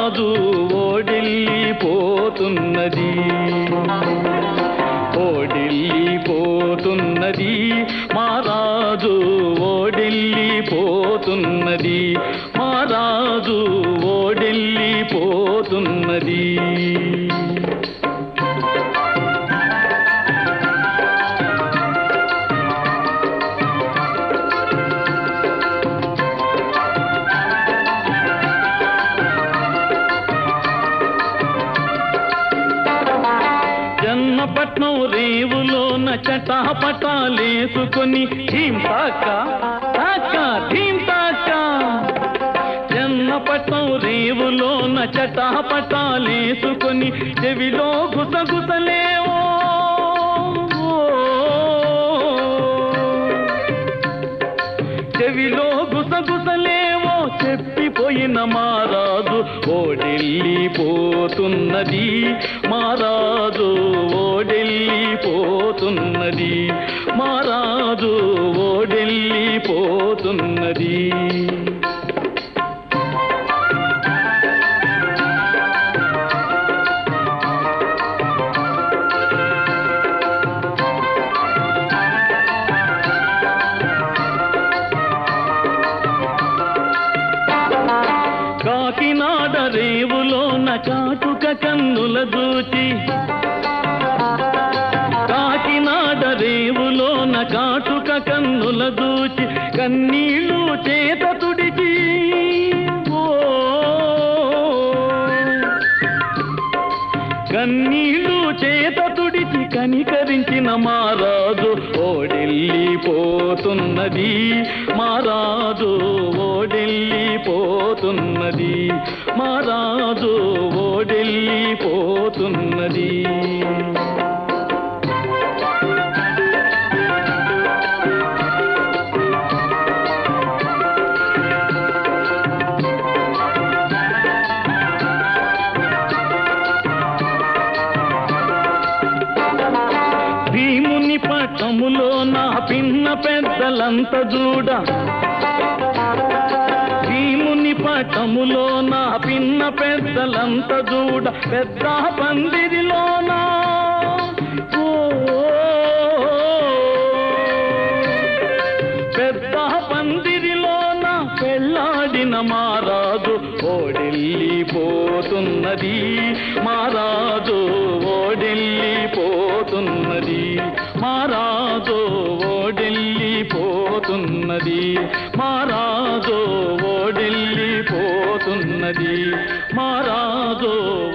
మారాజు ఓడిల్లిపోతున్నది ఓడిల్లిపోతున్నది మారాజు ఓడిల్లిపోతున్నది మారాజు ఓడిల్లిపోతున్నది జన్మపట్నం రేవులోన చటాపటాలేసుకొని ధీం తాక తాక ధీం తాక జన్మపట్నం రేవులోన చటాపటాలేసుకొని చెవిలో గుసగుసలేవో చెవిలో గుసగుసలేవో చెప్పిపోయిన మారాజు ఓడెళ్ళిపోతున్నది మారాజు ఓడెళ్ళిపోతున్నది మారాజు ఓడెళ్ళిపోతున్నది కాకినాడ రేవులోన కాటుక కన్నుల దూచి కాకినాడ రేవులోన కాటుక కన్నుల దూచి కన్నీళ్ళు చేత తుడిచి ఓ కన్నీళ్ళు చేత తుడిచి కనికరించిన మారాజు ఓడెళ్ళిపోతున్నది మారాజు ఓడెళ్ళిపోతున్నది మారాజు ఓడెళ్ళిపోతున్నది భీముని పట్టములో నా పిన్న పెద్దలంత చూడ భీముని పట్టములో నా పిన్న పెద్దలంత చూడ పెద్ద పందిరిలోనా ఓ, పెద్ద పందిరిలోన పెళ్ళాడిన మారాజు ఓడెళ్ళిపోతున్నది మారాజు ఓడెళ్ళిపోతున్నది మారాజు ఓడెళ్ళిపోతున్నది మారాజు ఓడెళ్ళిపోతున్నది మారాజు